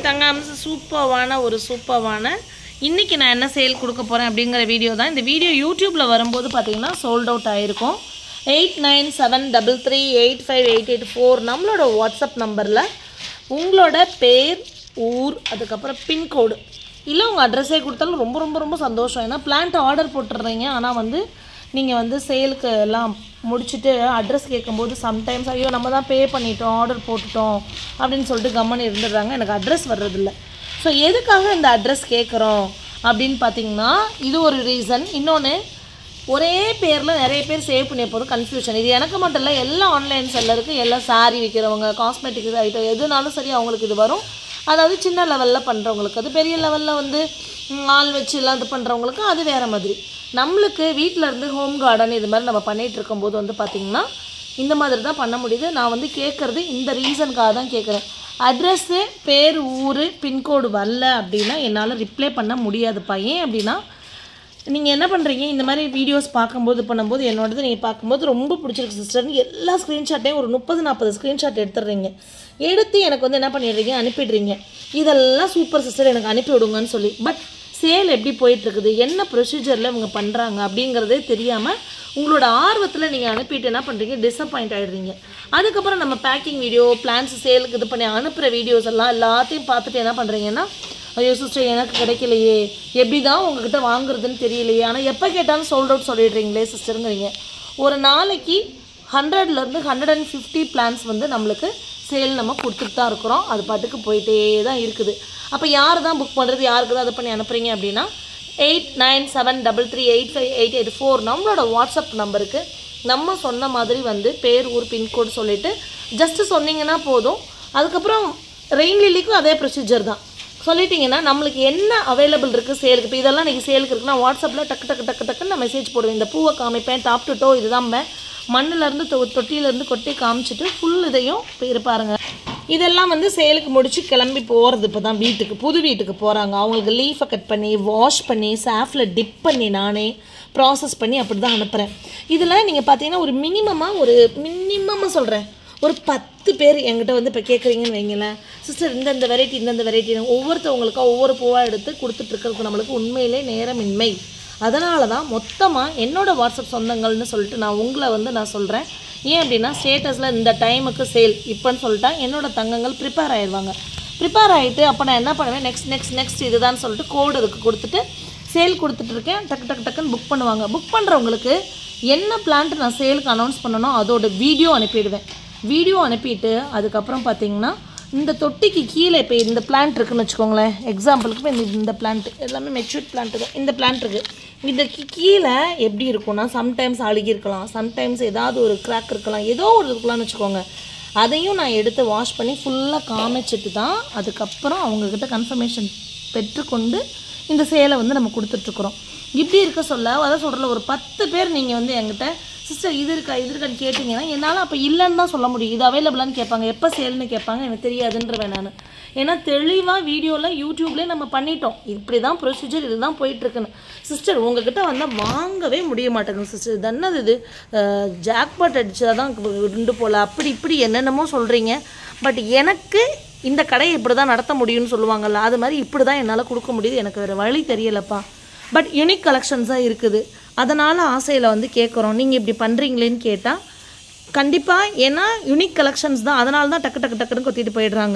தங்காம்ஸ் சூப்பர்வான ஒரு சூப்பர்வான இன்றைக்கி நான் என்ன சேல் கொடுக்க போகிறேன் அப்படிங்கிற வீடியோ தான் இந்த வீடியோ யூடியூப்பில் வரும்போது பார்த்தீங்கன்னா சோல்ட் அவுட் ஆகிருக்கும் eight nine seven double three eight five eight eight four நம்மளோட வாட்ஸ்அப் நம்பரில் உங்களோட பேர் ஊர் அதுக்கப்புறம் பின்கோடு இல்லை உங்கள் அட்ரஸே கொடுத்தாலும் ரொம்ப ரொம்ப ரொம்ப சந்தோஷம் ஏன்னா பிளான்ட் ஆர்டர் போட்டுடுறீங்க ஆனால் வந்து நீங்கள் வந்து சேலுக்கு எல்லாம் முடிச்சுட்டு அட்ரஸ் கேட்கும்போது சம்டைம்ஸ் ஐயோ நம்ம தான் பே பண்ணிட்டோம் ஆர்டர் போட்டுட்டோம் அப்படின்னு சொல்லிட்டு கம்மன் இருந்துடுறாங்க எனக்கு அட்ரஸ் வர்றதில்ல ஸோ எதுக்காக இந்த அட்ரஸ் கேட்குறோம் அப்படின்னு பார்த்தீங்கன்னா இது ஒரு ரீசன் இன்னொன்று ஒரே பேரில் நிறைய பேர் சேவ் பண்ணிய போது கன்ஃபியூஷன் இது எனக்கு மட்டும் இல்லை எல்லா ஆன்லைன் செல்லருக்கு எல்லாம் சாரி விற்கிறவங்க காஸ்மெட்டிக்ஸ் ஐட்டம் எதுனாலும் சரி அவங்களுக்கு இது வரும் அதாவது சின்ன லெவலில் பண்ணுறவங்களுக்கு அது பெரிய லெவலில் வந்து ம், ஆள் வச்சு எல்லாம் இது பண்ணுறவங்களுக்கு அது வேறு மாதிரி நம்மளுக்கு வீட்டில் இருந்து ஹோம் கார்டன் இது மாதிரி நம்ம பண்ணிகிட்டு இருக்கும்போது வந்து பார்த்திங்கன்னா இந்த மாதிரி தான் பண்ண முடியுது நான் வந்து கேட்குறது இந்த ரீசனுக்காக தான் கேட்குறேன் அட்ரஸ்ஸு பேர் ஊர் பின்கோடு வரல அப்படின்னா என்னால் ரிப்ளை பண்ண முடியாதுப்பா ஏன் அப்படின்னா நீங்கள் என்ன பண்ணுறீங்க இந்த மாதிரி வீடியோஸ் பார்க்கும்போது பண்ணும்போது என்னோடது நீங்கள் பார்க்கும்போது ரொம்ப பிடிச்சிருக்கு சிஸ்டர்னு எல்லா ஸ்க்ரீன்ஷாட்டையும் ஒரு முப்பது நாற்பது ஸ்க்ரீன்ஷாட் எடுத்துடுறீங்க எடுத்து எனக்கு வந்து என்ன பண்ணிடுறீங்க அனுப்பிடுறீங்க இதெல்லாம் சூப்பர் சிஸ்டர் எனக்கு அனுப்பி விடுங்கன்னு சொல்லி பட் சேல் எப்படி போயிட்டுருக்குது என்ன ப்ரொசீஜரில் இவங்க பண்ணுறாங்க அப்படிங்கிறதே தெரியாமல் உங்களோட ஆர்வத்தில் நீங்கள் அனுப்பிட்டு என்ன பண்ணுறீங்க டிசப்பாயிண்ட் ஆகிடுறீங்க அதுக்கப்புறம் நம்ம பேக்கிங் வீடியோ பிளான்ஸ் சேலுக்கு இது பண்ணி அனுப்புகிற வீடியோஸ் எல்லாம் எல்லாத்தையும் பார்த்துட்டு என்ன பண்ணுறீங்கன்னா ஐயோ சிஸ்டர் எனக்கு கிடைக்கலையே எப்படி தான் உங்ககிட்ட வாங்குறதுன்னு தெரியலையே ஆனால் எப்போ கேட்டாலும் சோல்ட் அவுட் சொல்லிடுறீங்களே சிஸ்டருங்கிறீங்க ஒரு நாளைக்கு ஹண்ட்ரட்லேருந்து ஹண்ட்ரட் அண்ட் ஃபிஃப்டி பிளான்ஸ் வந்து நம்மளுக்கு சேல் நம்ம கொடுத்துட்டு தான் இருக்கிறோம் அது பாட்டுக்கு போயிட்டே தான் இருக்குது அப்போ யார் தான் புக் பண்ணுறது யாருக்கு தான் இது பண்ணி அனுப்புகிறீங்க அப்படின்னா eight nine seven double three eight five eight eight four நம்மளோட வாட்ஸ்அப் நம்பருக்கு நம்ம சொன்ன மாதிரி வந்து பேர் ஊர் பின்கோடு சொல்லிவிட்டு ஜஸ்ட்டு சொன்னீங்கன்னா போதும் அதுக்கப்புறம் ரெயின் லில்லிக்கும் அதே ப்ரொசீஜர் தான் சொல்லிட்டீங்கன்னா நம்மளுக்கு என்ன அவைலபிள் இருக்குது சேலுக்கு இப்போ இதெல்லாம் நீங்கள் சேலுக்கு இருக்குன்னா வாட்ஸ்அப்பில் டக்கு டக்கு டக்கு டக்குன்னு நான் மெசேஜ் போடுவேன் இந்த பூவை காமிப்பேன் டாப் டு டோ இதுதான் மண்ணிலேருந்து தொ தொட்டியிலேருந்து கொட்டி காமிச்சிட்டு ஃபுல் இதையும் இப்போ இருப்பாருங்க இதெல்லாம் வந்து சேலுக்கு முடிச்சு கிளம்பி போகிறது இப்போ தான் வீட்டுக்கு புது வீட்டுக்கு போகிறாங்க அவங்களுக்கு லீஃபை கட் பண்ணி வாஷ் பண்ணி சாஃபில் டிப் பண்ணி நானே ப்ராசஸ் பண்ணி அப்படி தான் அனுப்புகிறேன் இதில் நீங்கள் பார்த்தீங்கன்னா ஒரு மினிமமாக ஒரு மினிமமாக சொல்கிறேன் ஒரு பத்து பேர் என்கிட்ட வந்து இப்போ கேட்குறீங்கன்னு வைங்களேன் சிஸ்டர் இந்தந்த வெரைட்டி இந்தந்த வெரைட்டி ஒவ்வொருத்தவங்களுக்கா ஒவ்வொரு பூவாக எடுத்து கொடுத்துட்ருக்கிறதுக்கு நம்மளுக்கு உண்மையிலே நேரமின்மை அதனால தான் மொத்தமாக என்னோட வாட்ஸ்அப் சொந்தங்கள்னு சொல்லிட்டு நான் உங்களை வந்து நான் சொல்கிறேன் ஏன் அப்படின்னா ஸ்டேட்டஸில் இந்த டைமுக்கு சேல் இப்போன்னு சொல்லிட்டா என்னோட தங்கங்கள் ப்ரிப்பேர் ஆயிடுவாங்க ப்ரிப்பேர் ஆகிட்டு அப்போ நான் என்ன பண்ணுவேன் நெக்ஸ்ட் நெக்ஸ்ட் நெக்ஸ்ட் இதுதான் சொல்லிட்டு கோடு அதுக்கு கொடுத்துட்டு சேல் கொடுத்துட்டு இருக்கேன் டக்கு டக்கு டக்குன்னு புக் பண்ணுவாங்க புக் பண்ணுறவங்களுக்கு என்ன பிளான்ட் நான் சேலுக்கு அனௌன்ஸ் பண்ணணும் அதோட வீடியோ அனுப்பிடுவேன் வீடியோ அனுப்பிட்டு அதுக்கப்புறம் பார்த்தீங்கன்னா இந்த தொட்டிக்கு கீழே இப்போ இந்த பிளான்ட் இருக்குன்னு வச்சுக்கோங்களேன் எக்ஸாம்பிளுக்கு இப்போ இந்த இந்த பிளான்ட் எல்லாமே மெச்சூர்ட் பிளான்ட் தான் இந்த பிளான்ட் இருக்குது இந்த கீ- கீழே எப்படி இருக்கும்னா சம்டைம்ஸ் அழுகி இருக்கலாம் சம்டைம்ஸ் ஏதாவது ஒரு கிராக் இருக்கலாம் ஏதோ ஒரு இருக்கலாம்னு வச்சுக்கோங்க அதையும் நான் எடுத்து வாஷ் பண்ணி ஃபுல்லாக காமிச்சிட்டு தான் அதுக்கப்புறம் அவங்கக்கிட்ட கன்ஃபர்மேஷன் பெற்றுக்கொண்டு இந்த சேலை வந்து நம்ம கொடுத்துட்ருக்குறோம் இப்படி இருக்க சொல்ல அதான் சொல்கிறல ஒரு பத்து பேர் நீங்கள் வந்து என்கிட்ட சிஸ்டர் இது இருக்கா இது இருக்கான்னு கேட்டிங்கன்னா என்னால் அப்போ இல்லைன்னு தான் சொல்ல முடியும் இது அவைலபிளான்னு கேட்பாங்க எப்போ சேல்னு கேட்பாங்க எனக்கு தெரியாதுன்றவேன் நான் ஏன்னா தெளிவாக வீடியோவில் யூடியூப்லேயே நம்ம பண்ணிட்டோம் இப்படி தான் ப்ரொசீஜர் இதுதான் போயிட்டுருக்குன்னு சிஸ்டர் உங்ககிட்ட வந்தால் வாங்கவே முடிய மாட்டேங்குது சிஸ்டர் இது என்னது இது ஜாக்பாட் அடிச்சா தான் உண்டு போல் அப்படி இப்படி என்னென்னமோ சொல்கிறீங்க பட் எனக்கு இந்த கடையை இப்படி தான் நடத்த முடியும்னு சொல்லுவாங்கல்ல அது மாதிரி இப்படி தான் என்னால் கொடுக்க முடியுது எனக்கு வேறு வழி தெரியலப்பா பட் யூனிக் கலெக்ஷன்ஸாக இருக்குது அதனால் ஆசையில் வந்து கேட்குறோம் நீங்கள் இப்படி பண்ணுறீங்களேன்னு கேட்டால் கண்டிப்பாக ஏன்னா யூனிக் கலெக்ஷன்ஸ் தான் அதனால தான் டக்கு டக்கு டக்குன்னு கொத்திட்டு போயிடுறாங்க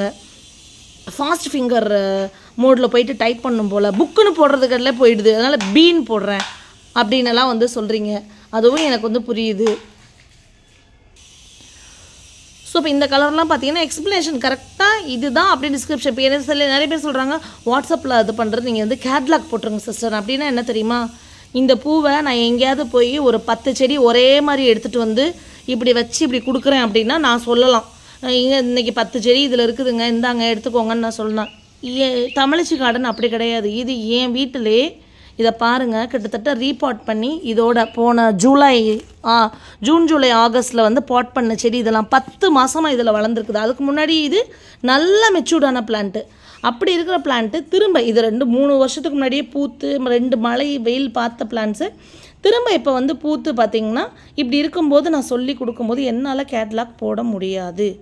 ஃபாஸ்ட் ஃபிங்கர் மோடில் போயிட்டு டைப் பண்ணும் போல் புக்குன்னு போடுறதுக்கடலே போயிடுது அதனால் பீன் போடுறேன் அப்படின்னெல்லாம் வந்து சொல்கிறீங்க அதுவும் எனக்கு வந்து புரியுது ஸோ இப்போ இந்த கலர்லாம் பார்த்தீங்கன்னா எக்ஸ்ப்ளனேஷன் கரெக்டாக இதுதான் அப்படி டிஸ்கிரிப்ஷன் இப்போ என்ன சில நிறைய பேர் சொல்கிறாங்க வாட்ஸ்அப்பில் அது பண்ணுறது நீங்கள் வந்து கேட்லாக் போட்டுருங்க சிஸ்டர் அப்படின்னா என்ன தெரியுமா இந்த பூவை நான் எங்கேயாவது போய் ஒரு பத்து செடி ஒரே மாதிரி எடுத்துகிட்டு வந்து இப்படி வச்சு இப்படி கொடுக்குறேன் அப்படின்னா நான் சொல்லலாம் இங்கே இன்னைக்கு பத்து செடி இதில் இருக்குதுங்க இந்தாங்க எடுத்துக்கோங்கன்னு நான் சொல்லலாம் ஏ தமிழச்சி கார்டன் அப்படி கிடையாது இது என் வீட்டிலே இதை பாருங்கள் கிட்டத்தட்ட ரீபாட் பண்ணி இதோட போன ஜூலை ஆ ஜூன் ஜூலை ஆகஸ்ட்டில் வந்து பாட் பண்ண செடி இதெல்லாம் பத்து மாதமாக இதில் வளர்ந்துருக்குது அதுக்கு முன்னாடி இது நல்ல மெச்சூர்டான பிளான்ட்டு அப்படி இருக்கிற பிளான்ட்டு திரும்ப இது ரெண்டு மூணு வருஷத்துக்கு முன்னாடியே பூத்து ரெண்டு மழை வெயில் பார்த்த பிளான்ட்ஸு திரும்ப இப்போ வந்து பூத்து பார்த்தீங்கன்னா இப்படி இருக்கும்போது நான் சொல்லி கொடுக்கும்போது என்னால் கேட்லாக் போட முடியாது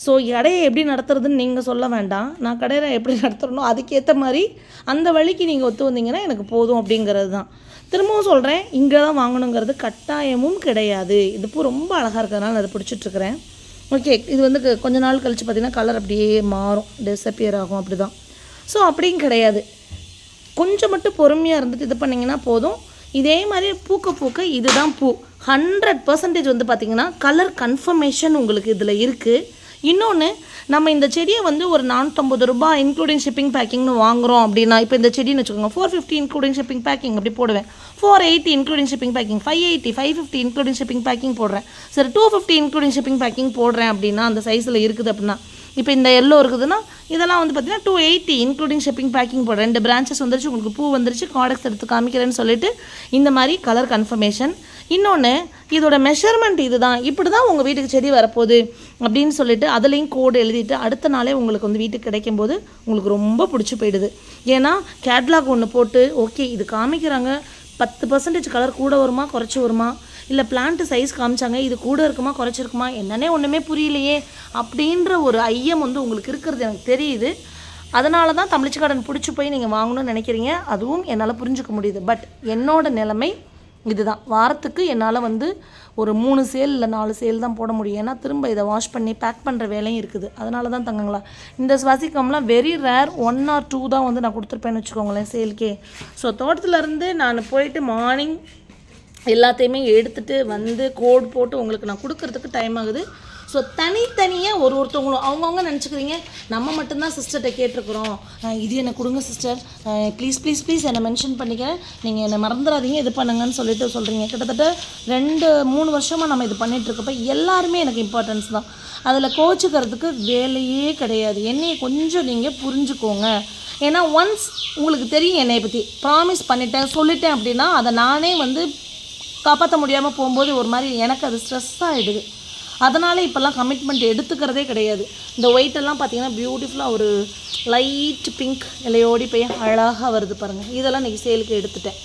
ஸோ கடையை எப்படி நடத்துறதுன்னு நீங்கள் சொல்ல வேண்டாம் நான் கடையை எப்படி நடத்துறனோ அதுக்கேற்ற மாதிரி அந்த வழிக்கு நீங்கள் ஒத்து வந்தீங்கன்னா எனக்கு போதும் அப்படிங்கிறது தான் திரும்பவும் சொல்கிறேன் இங்கே தான் வாங்கணுங்கிறது கட்டாயமும் கிடையாது இது பூ ரொம்ப அழகாக இருக்கிறதுனால நான் அதை பிடிச்சிட்ருக்கிறேன் ஓகே இது வந்து க- கொஞ்ச நாள் கழித்து பார்த்தீங்கன்னா கலர் அப்படியே மாறும் டிஸப்பியர் ஆகும் அப்படி தான் ஸோ அப்படியும் கிடையாது கொஞ்சம் மட்டும் பொறுமையாக இருந்துட்டு இது பண்ணிங்கன்னா போதும் இதே மாதிரி பூக்க பூக்க இதுதான் பூ ஹண்ட்ரட் பர்சன்டேஜ் வந்து பார்த்திங்கன்னா கலர் கன்ஃபர்மேஷன் உங்களுக்கு இதில் இருக்குது இன்னொன்று நம்ம இந்த செடியை வந்து ஒரு நானூற்றம்பது ரூபாய் இன்க்ளூடிங் ஷிப்பிங் பேக்கிங்னு வாங்குறோம் அப்படின்னா இப்போ இந்த செடின்னு வச்சுக்கோங்க four fifty including shipping packing அப்படி போடுவேன் four eighty including shipping packing five eighty five fifty including shipping packing போடுறேன் சரி two fifty including shipping packing போடுறேன் அப்படின்னா அந்த சைஸில் இருக்குது அப்படின்னா இப்போ இந்த எல்லோ இருக்குதுன்னா இதெல்லாம் வந்து பார்த்தீங்கன்னா two eighty including shipping packing போடுறேன் ரெண்டு பிரான்ச்சஸ் வந்துருச்சு உங்களுக்கு பூ வந்துருச்சு கார்டெக்ஸ் எடுத்து காமிக்கிறேன்னு சொல்லிட்டு இந்த மாதிரி கலர் கன்ஃபர்மேஷன் இன்னொன்று இதோட மெஷர்மெண்ட் இதுதான் இப்படி தான் உங்கள் வீட்டுக்கு செடி வரப்போகுது அப்படின்னு சொல்லிட்டு அதுலேயும் கோடு எழுதிட்டு அடுத்த நாளே உங்களுக்கு வந்து வீட்டுக்கு கிடைக்கும்போது உங்களுக்கு ரொம்ப பிடிச்சி போயிடுது ஏன்னா கேட்லாக் ஒன்று போட்டு ஓகே இது காமிக்கிறாங்க பத்து பர்சன்டேஜ் கலர் கூட வருமா குறைச்சி வருமா இல்லை பிளான்ட்டு சைஸ் காமிச்சாங்க இது கூட இருக்குமா குறைச்சிருக்குமா என்னன்னே ஒன்றுமே புரியலையே அப்படின்ற ஒரு ஐயம் வந்து உங்களுக்கு இருக்கிறது எனக்கு தெரியுது அதனால தான் தமிழ்ச்சி கார்டன் பிடிச்சி போய் நீங்கள் வாங்கணும்னு நினைக்கிறீங்க அதுவும் என்னால் புரிஞ்சுக்க முடியுது பட் என்னோட நிலைமை இதுதான் வாரத்துக்கு என்னால் வந்து ஒரு மூணு சேல் இல்லை நாலு சேல் தான் போட முடியும் ஏன்னா திரும்ப இதை வாஷ் பண்ணி பேக் பண்ணுற வேலையும் இருக்குது அதனால தான் தங்கங்களா இந்த ஸ்வாசிக்கம்லாம் very rare one or two தான் வந்து நான் கொடுத்துருப்பேன்னு வச்சுக்கோங்களேன் சேல்க்கே ஸோ தோட்டத்துலேருந்து நான் போயிட்டு மார்னிங் எல்லாத்தையுமே எடுத்துட்டு வந்து கோட் போட்டு உங்களுக்கு நான் கொடுக்கறதுக்கு டைம் ஆகுது ஸோ தனித்தனியாக ஒரு ஒருத்தவங்களும் அவங்கவுங்க நினச்சிக்கிறீங்க நம்ம மட்டும்தான் சிஸ்டர்கிட்ட கேட்டிருக்கிறோம் அஹ் இது எனக்கு கொடுங்க சிஸ்டர் ப்ளீஸ் ப்ளீஸ் ப்ளீஸ் என்னை மென்ஷன் பண்ணிக்கிறேன் நீங்கள் என்னை மறந்துடாதீங்க இது பண்ணுங்கன்னு சொல்லிட்டு சொல்கிறீங்க கிட்டத்தட்ட ரெண்டு மூணு வருஷமாக நம்ம இது பண்ணிட்டு இருக்கப்ப எல்லாருமே எனக்கு இம்பார்ட்டன்ஸ் தான் அதில் கோச்சுக்கிறதுக்கு வேலையே கிடையாது என்னையை கொஞ்சம் நீங்கள் புரிஞ்சுக்கோங்க ஏன்னா ஒன்ஸ் உங்களுக்கு தெரியும் என்னை பற்றி ப்ராமிஸ் பண்ணிட்டேன் சொல்லிட்டேன் அப்படின்னா அதை நானே வந்து காப்பாற்ற முடியாமல் போகும்போது ஒரு மாதிரி எனக்கு அது ஸ்ட்ரெஸ் ஆகிடுது அதனால் இப்போல்லாம் கமிட்மெண்ட் எடுத்துக்கிறதே கிடையாது இந்த ஒயிட் எல்லாம் பார்த்தீங்கன்னா பியூட்டிஃபுல்லாக ஒரு லைட் பிங்க் இலையோடி போய் அழகாக வருது பாருங்கள் இதெல்லாம் இன்றைக்கி சேலுக்கு எடுத்துட்டேன்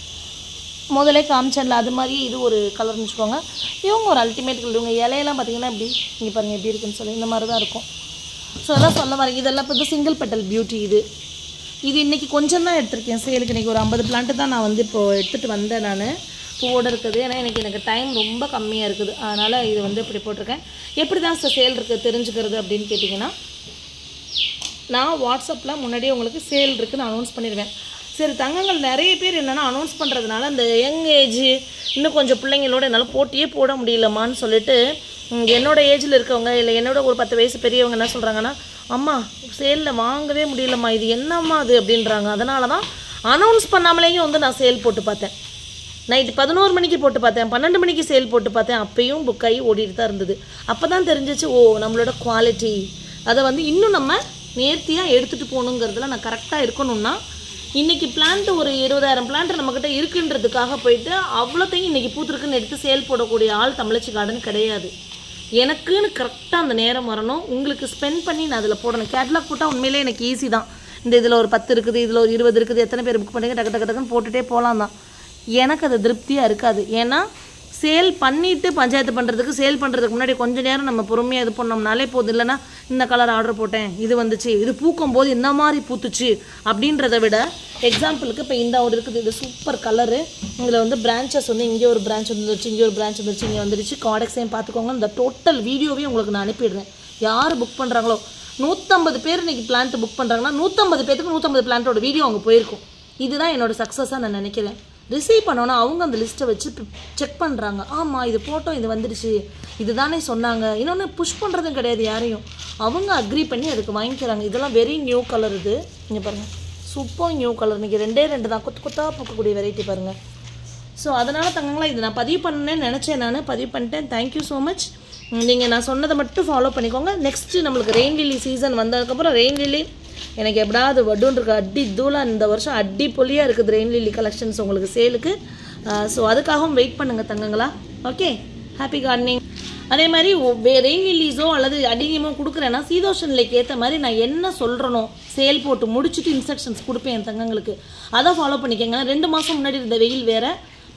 முதலே காமிச்சேன்ல அது மாதிரி இது ஒரு கலர்னு வச்சுக்கோங்க இவங்க ஒரு அல்டிமேட் கலர் இவங்க இலையெல்லாம் பார்த்தீங்கன்னா இப்படி இங்கே பாருங்கள் எப்படி இருக்குன்னு சொல்லி இந்த மாதிரி தான் இருக்கும் ஸோ அதான் சொல்ல வரேன் இதெல்லாம் இப்போ வந்து சிங்கிள் பெட்டல் பியூட்டி இது இது இன்றைக்கி கொஞ்சம் தான் எடுத்திருக்கேன் சேலுக்கு இன்றைக்கி ஒரு ஐம்பது பிளான்ட்டு தான் நான் வந்து இப்போது எடுத்துகிட்டு வந்தேன் நான் பூவோடு இருக்குது ஏன்னா எனக்கு எனக்கு டைம் ரொம்ப கம்மியாக இருக்குது அதனால் இது வந்து இப்படி போட்டிருக்கேன் எப்படி தான் சேல் இருக்குது தெரிஞ்சுக்கிறது அப்படின்னு கேட்டிங்கன்னா நான் வாட்ஸ்அப்பில் முன்னாடியே உங்களுக்கு சேல் இருக்குன்னு அனௌன்ஸ் பண்ணிடுவேன் சரி தங்கங்கள் நிறைய பேர் என்னென்னா அனௌன்ஸ் பண்ணுறதுனால அந்த யங் ஏஜ் இன்னும் கொஞ்சம் பிள்ளைங்களோட என்னால் போட்டியே போட முடியலம்மான்னு சொல்லிட்டு ம், என்னோட ஏஜில் இருக்கவங்க இல்லை என்னோட ஒரு பத்து வயசு பெரியவங்க என்ன சொல்கிறாங்கன்னா அம்மா சேலில் வாங்கவே முடியலம்மா இது என்னம்மா அது அப்படின்றாங்க அதனால தான் அனௌன்ஸ் பண்ணாமலேயும் வந்து நான் சேல் போட்டு பார்த்தேன் நைட்டு பதினோரு மணிக்கு போட்டு பார்த்தேன் பன்னெண்டு மணிக்கு சேல் போட்டு பார்த்தேன் அப்பயும் புக் ஆகி ஓடிட்டு தான் இருந்தது அப்போ தான் தெரிஞ்சிச்சு ஓ நம்மளோட குவாலிட்டி அதை வந்து இன்னும் நம்ம நேர்த்தியாக எடுத்துகிட்டு போகணுங்கிறதுல நான் கரெக்டாக இருக்கணும்னா இன்றைக்கி பிளான்ட் ஒரு இருபதாயிரம் பிளான்ட் நம்மக்கிட்ட இருக்குன்றதுக்காக போயிட்டு அவ்வளோத்தையும் இன்றைக்கி பூத்திருக்குன்னு எடுத்து சேல் போடக்கூடிய ஆள் தமிழச்சி கார்டன் கிடையாது எனக்குன்னு கரெக்டாக அந்த நேரம் வரணும் உங்களுக்கு ஸ்பெண்ட் பண்ணி நான் அதில் போடணும் கேட்லாக் போட்டால் உண்மையிலே எனக்கு ஈஸி தான் இந்த இதில் ஒரு பத்து இருக்குது இதில் ஒரு இருபது இருக்குது எத்தனை பேர் புக் பண்ணுறீங்க டக்கு டக்கு டக்குன்னு போட்டுகிட்டே போகலாம் தான் எனக்கு அது திருப்தியாக இருக்காது ஏன்னா சேல் பண்ணிவிட்டு பஞ்சாயத்து பண்ணுறதுக்கு சேல் பண்ணுறதுக்கு முன்னாடி கொஞ்ச நேரம் நம்ம பொறுமையாக இது பண்ணோம்னாலே போதும் இல்லைன்னா இந்த கலர் ஆர்டர் போட்டேன் இது வந்துச்சு இது பூக்கும் போது இந்த மாதிரி பூத்துச்சு அப்படின்றத விட எக்ஸாம்பிளுக்கு இப்போ இந்த ஒரு இருக்குது இது சூப்பர் கலரு இதில் வந்து பிரான்ச்சஸ் வந்து இங்கே ஒரு பிரான்ச் வந்துருச்சு இங்கே ஒரு பிரான்ச் வந்துருச்சு இங்கே வந்துருச்சு காடெக்ஸையும் பார்த்துக்கோங்க இந்த டோட்டல் வீடியோவையும் உங்களுக்கு நான் அனுப்பிடுறேன் யார் புக் பண்ணுறாங்களோ நூற்றம்பது பேர் இன்னைக்கு பிளான்ட் புக் பண்ணுறாங்கன்னா நூற்றம்பது பேருக்கு நூற்றம்பது பிளான்ட்டோட வீடியோ அவங்க போயிருக்கும் இதுதான் என்னோட சக்ஸஸாக நான் நினைக்கிறேன் ரிசீவ் பண்ணோன்னா அவங்க அந்த லிஸ்ட்டை வச்சு செக் பண்ணுறாங்க ஆமாம் இது போட்டோ இது வந்துடுச்சு இதுதானே சொன்னாங்க இன்னொன்று புஷ் பண்ணுறதும் கிடையாது யாரையும் அவங்க அக்ரி பண்ணி அதுக்கு வாங்கிக்கிறாங்க இதெல்லாம் வெரி நியூ கலர் இது இங்கே பாருங்கள் சூப்பர் நியூ கலர் இன்றைக்கி ரெண்டே ரெண்டு தான் கொத்து கொத்தாக பூக்கக்கூடிய வெரைட்டி பாருங்கள் ஸோ அதனால் தங்கங்களா இது நான் பதிவு பண்ணணும்னு நினச்சேன் நான் பதிவு பண்ணிட்டேன் தேங்க்யூ ஸோ மச் நீங்கள் நான் சொன்னதை மட்டும் ஃபாலோ பண்ணிக்கோங்க நெக்ஸ்ட்டு நம்மளுக்கு ரெயின் லில்லி சீசன் வந்ததுக்கப்புறம் ரெயின் லில்லி எனக்கு எப்படாவது வடுன்னு இருக்கு அடி தூளா இந்த வருஷம் அடி பொலியாக இருக்குது ரெயின் லில்லி கலெக்ஷன்ஸ் உங்களுக்கு சேலுக்கு ஸோ அதுக்காகவும் வெயிட் பண்ணுங்கள் தங்கங்களா ஓகே ஹாப்பி கார்டனிங் அதே மாதிரி ரெயின் லில்லிஸோ அல்லது அடினியமோ கொடுக்குறேன்னா சீதோஷன் லேக் ஏற்ற மாதிரி நான் என்ன சொல்கிறனோ சேல் போட்டு முடிச்சுட்டு இன்ஸ்ட்ரக்ஷன்ஸ் கொடுப்பேன் என் தங்கங்களுக்கு அதை ஃபாலோ பண்ணிக்கோங்க ரெண்டு மாதம் முன்னாடி இருந்த வெயில் வேறு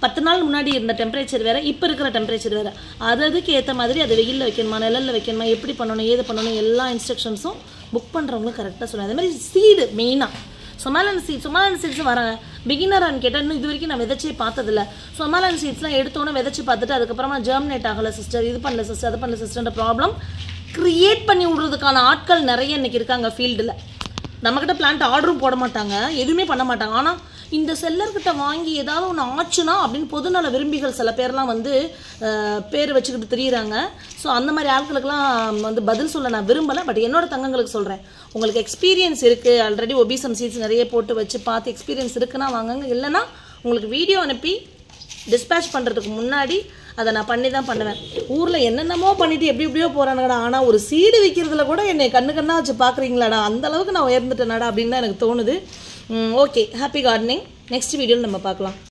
பத்து நாள் முன்னாடி இருந்த டெம்பரேச்சர் வேறு இப்போ இருக்கிற டெம்பரேச்சர் வேறு அது அதுக்கு ஏற்ற மாதிரி அதை வெயிலில் வைக்கணுமா நிழலில் வைக்கணுமா எப்படி பண்ணணும் ஏது பண்ணணும் எல்லா இன்ஸ்ட்ரக்ஷன்ஸும் புக் பண்ணுறவங்களும் கரெக்டாக சொல்லுவாங்க அதே மாதிரி சீடு மெயினாக சொமாலன் சீட் சொமாலன் சீட்ஸ் வராங்க பிகினரான்னு கேட்டால் இன்னும் இது வரைக்கும் நான் விதைச்சே பார்த்ததில்ல சொமாலன் சீட்ஸ்லாம் எடுத்தோன்னே விதைச்சு பார்த்துட்டு அதுக்கப்புறமா ஜெர்மினேட் ஆகலை சிஸ்டர் இது பண்ணல சிஸ்டர் அது பண்ணல சிஸ்டர்ன்ற ப்ராப்ளம் க்ரியேட் பண்ணி விடுறதுக்கான ஆட்கள் நிறைய இன்னைக்கு இருக்காங்க ஃபீல்டில் நம்மக்கிட்ட பிளான்ட் ஆர்டரும் போட மாட்டாங்க எதுவுமே பண்ண மாட்டாங்க ஆனால் இந்த செல்லர்கிட்ட வாங்கி ஏதாவது ஒன்று ஆச்சுன்னா அப்படின்னு பொதுநல விரும்பிகள் சில பேர்லாம் வந்து அஹ், பேர் வச்சுக்கிட்டு திரியிறாங்க ஸோ அந்த மாதிரி ஆட்களுக்கெல்லாம் வந்து பதில் சொல்ல நான் விரும்பலை பட் என்னோட தங்கங்களுக்கு சொல்கிறேன் உங்களுக்கு எக்ஸ்பீரியன்ஸ் இருக்குது ஆல்ரெடி ஒபிசம் சீட்ஸ் நிறைய போட்டு வச்சு பார்த்து எக்ஸ்பீரியன்ஸ் இருக்குன்னா வாங்குங்க இல்லைன்னா உங்களுக்கு வீடியோ அனுப்பி டிஸ்பேச் பண்ணுறதுக்கு முன்னாடி அதை நான் பண்ணி தான் பண்ணுவேன் ஊரில் என்னென்னமோ பண்ணிட்டு எப்படி எப்படியோ போகிறானுங்கடா ஆனால் ஒரு சீடு விற்கிறதுல கூட என்னை கண்ணு கண்ணா வச்சு பார்க்குறீங்களாடா அந்த அளவுக்கு நான் உயர்ந்துட்டேனாடா அப்படின்னு தான் எனக்கு தோணுது ஓகே ஹாப்பி கார்டனிங் நெக்ஸ்ட் வீடியோவில் நம்ம பார்க்கலாம்